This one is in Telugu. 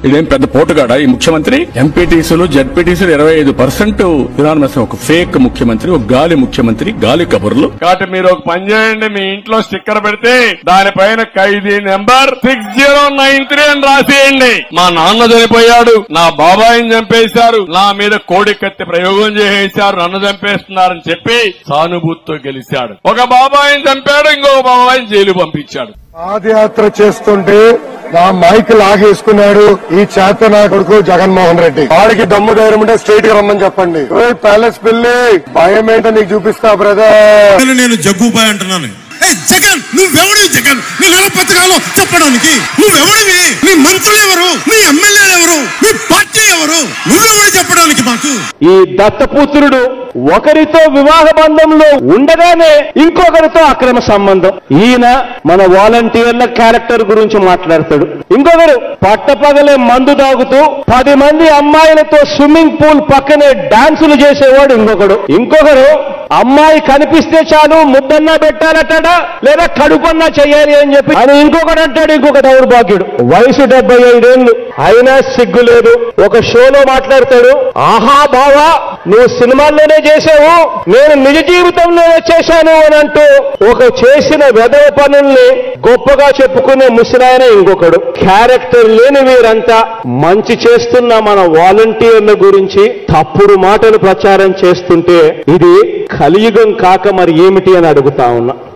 ఇదేం పెద్ద పోటుగాడా ఈ ముఖ్యమంత్రి ఎంపీటీసీలు జడ్పీటీసీలు ఇరవై ఐదు పర్సెంట్ యునానిమస్ ఒక ఫేక్ ముఖ్యమంత్రి ఒక గాలి ముఖ్యమంత్రి గాలి కబుర్లు కాబట్టి మీరు ఒక పని చేయండి మీ ఇంట్లో స్టిక్కర్ పెడితే దానిపైన ఖైదీ number six zero nine three అని రాసేయండి మా నాన్న చనిపోయాడు నా బాబాయిని చంపేశారు నా మీద కోడి కత్తి ప్రయోగం చేసేశారు నన్ను చంపేస్తున్నారని చెప్పి సానుభూతితో గెలిచాడు ఒక బాబాయిని చంపాడు ఇంకొక బాబాయిని జైలు పంపించాడు పాదయాత్ర చేస్తుంటే నా మైక్ లాగేసుకున్నాడు ఈ చేత నా కొడుకు జగన్మోహన్ రెడ్డి వాడికి దమ్ము ధైర్యం ఉంటే స్ట్రైట్ గా రమ్మని చెప్పండి ఓయ్ ప్యాలెస్ పిల్లి భయం ఏంటో నీకు చూపిస్తా బ్రదర్ నేను నేను జగ్గుబాయ్ అంటున్నాను ఏయ్ జగన్ నువ్వెవడివి జగన్ నీ నెల పథకాలు చెప్పడానికి నువ్వెవడివి నీ మంత్రులు ఎవరు నీ ఎమ్మెల్యేలు ఎవరు నీ పార్టీ ఎవరు నువ్వెవడు చెప్పడానికి మాకు ఈ దత్తపుత్రుడు ఒకరితో వివాహ బంధంలో ఉండగానే ఇంకొకరితో అక్రమ సంబంధం ఈయన మన వాలంటీర్ల క్యారెక్టర్ గురించి మాట్లాడతాడు ఇంకొకరు పట్టపగలే మందు తాగుతూ పది మంది అమ్మాయిలతో స్విమ్మింగ్ పూల్ పక్కనే డాన్సులు చేసేవాడు ఇంకొకడు ఇంకొకరు అమ్మాయి కనిపిస్తే చాలు ముద్దన్నా పెట్టాలటాడా లేదా కడుపన్నా చెయ్యాలి అని చెప్పి అని ఇంకొకడు అంటాడు ఇంకొక దౌర్భాగ్యుడు వయసు డెబ్బై ఐదేళ్లు అయినా సిగ్గు లేదు ఒక షోలో మాట్లాడతాడు ఆహా బావా నువ్వు సినిమాల్లోనే చేసావు నేను నిజ జీవితంలోనే చేశాను అని అంటూ ఒక చేసిన వెదవ పనుల్ని గొప్పగా చెప్పుకునే ముసిరాయన ఇంకొకడు క్యారెక్టర్ లేని వీరంతా మంచి చేస్తున్న మన వాలంటీర్ల గురించి తప్పుడు మాటలు ప్రచారం చేస్తుంటే ఇది కలియుగం కాక మరి ఏమిటి అని అడుగుతా ఉన్నా